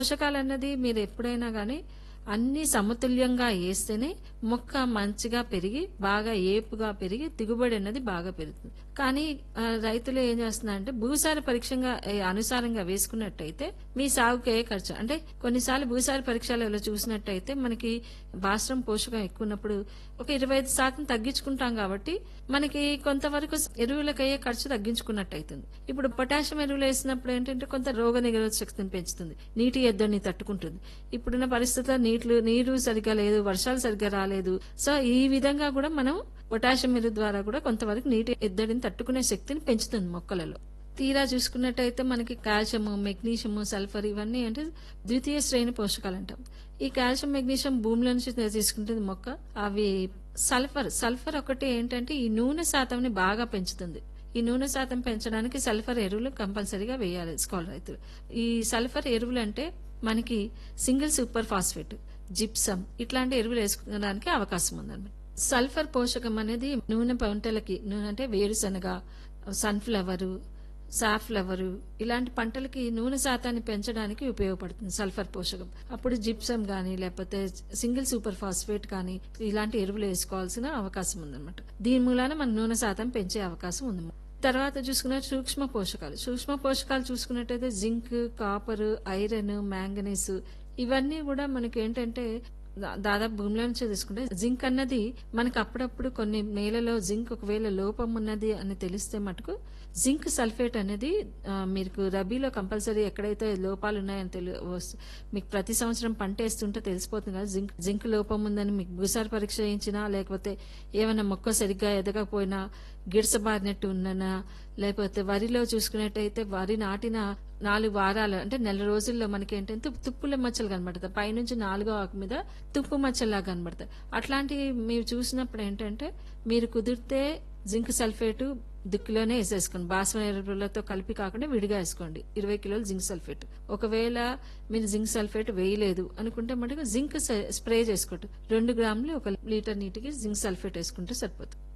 పోషకాలన్నది మీరు ఎప్పుడైనా గానీ అన్ని సమతుల్యంగా వేస్తేనే మొక్క మంచిగా పెరిగి బాగా ఏపుగా పెరిగి దిగుబడి అన్నది బాగా పెరుగుతుంది కానీ ఆ, రైతులు ఏం చేస్తున్నారంటే భూసార పరీక్షంగా ఏ, అనుసారంగా వేసుకున్నట్టయితే మీ సాగుకు ఏ ఖర్చు అంటే కొన్నిసార్లు భూసార పరీక్షలలో చూసినట్టయితే మనకి భాస్రం పోషకం ఎక్కువ ఉన్నప్పుడు ఒక ఇరవై ఐదు శాతం తగ్గించుకుంటాం కాబట్టి మనకి కొంతవరకు ఎరువులకు అయ్యే ఖర్చు తగ్గించుకున్నట్టు అవుతుంది ఇప్పుడు పొటాషియం ఎరువులు వేసినప్పుడు ఏంటంటే కొంత రోగ నిరోధక శక్తిని పెంచుతుంది నీటి ఎద్దడిని తట్టుకుంటుంది ఇప్పుడున్న పరిస్థితుల్లో నీళ్లు నీరు సరిగ్గా లేదు వర్షాలు సరిగ్గా రాలేదు సో ఈ విధంగా కూడా మనం పొటాషియం ఎరువు ద్వారా కూడా కొంతవరకు నీటి ఎద్దడిని తట్టుకునే శక్తిని పెంచుతుంది మొక్కలలో తీరా చూసుకున్నట్టయితే మనకి కాల్షియము మెగ్నీషియము సల్ఫర్ ఇవన్నీ అంటే ద్వితీయ శ్రేణి పోషకాలు అంటాం ఈ కాల్షియం మెగ్నీషియం భూమిలో నుంచి తీసుకుంటుంది మొక్క అవి సల్ఫర్ సల్ఫర్ ఒకటి ఏంటంటే ఈ నూనె శాతంని బాగా పెంచుతుంది ఈ నూనె శాతం పెంచడానికి సల్ఫర్ ఎరువులు కంపల్సరీగా వేయాలి స్కాల్ రైతులు ఈ సల్ఫర్ ఎరువులు అంటే మనకి సింగిల్ సూపర్ ఫాస్ఫేట్ జిప్సమ్ ఇట్లాంటి ఎరువులు వేసుకోవడానికి అవకాశం ఉందన్నమాట సల్ఫర్ పోషకం అనేది నూనె పంటలకి నూనె అంటే వేరుశనగ సన్ఫ్లవర్ సాఫ్లవర్ ఇలాంటి పంటలకి నూనె శాతాన్ని పెంచడానికి ఉపయోగపడుతుంది సల్ఫర్ పోషకం అప్పుడు జిప్సమ్ గానీ లేకపోతే సింగిల్ సూపర్ ఫాస్ఫేట్ కానీ ఇలాంటి ఎరువులు వేసుకోవాల్సిన అవకాశం ఉందన్నమాట దీని మూలాన మన నూనె శాతం పెంచే అవకాశం ఉంది తర్వాత చూసుకున్న సూక్ష్మ పోషకాలు సూక్ష్మ పోషకాలు చూసుకున్నట్టయితే జింక్ కాపర్ ఐరన్ మ్యాంగనీస్ ఇవన్నీ కూడా మనకి ఏంటంటే దా- దాదాపు భూమిలో నుంచి తీసుకుంటే జింక్ అన్నది మనకు అప్పుడప్పుడు కొన్ని నేలలో జింక్ ఒకవేళ లోపం ఉన్నది అని తెలిస్తే మటుకు జింక్ సల్ఫేట్ అనేది ఆ, మీకు రబీలో కంపల్సరీ ఎక్కడైతే లోపాలు ఉన్నాయని తెలి వస్- మీకు ప్రతి సంవత్సరం పంట వేస్తుంటే తెలిసిపోతుంది కదా జింక్ జింక్ లోపం ఉందని మీకు భూసార పరీక్ష చేయించినా లేకపోతే ఏమైనా మొక్క సరిగ్గా ఎదగకపోయినా గిడసబారినట్టు ఉన్ననా లేకపోతే వరిలో చూసుకున్నట్టయితే వరి నాటిన నాలుగు వారాలు అంటే నెల రోజుల్లో మనకి ఏంటంటే తుప్పుల మచ్చలు కనబడతాయి పైనుంచి నాలుగో ఆకు మీద తుప్పు మచ్చల్లా కనబడతాయి అట్లాంటివి మీరు చూసినప్పుడు ఏంటంటే మీరు కుదిరితే జింక్ సల్ఫేటు దిక్కులోనే వేసేసుకోండి బాస్మతి ఎరువులతో కలిపి కాకుండా విడిగా వేసుకోండి ఇరవై కిలోలు జింక్ సల్ఫేట్ ఒకవేళ మీరు జింక్ సల్ఫేట్ వేయలేదు అనుకుంటే మటుకు జింక్ స్ప్రే చేసుకోండి రెండు గ్రాములు ఒక లీటర్ నీటికి జింక్ సల్ఫేట్ వేసుకుంటే సరిపోతుంది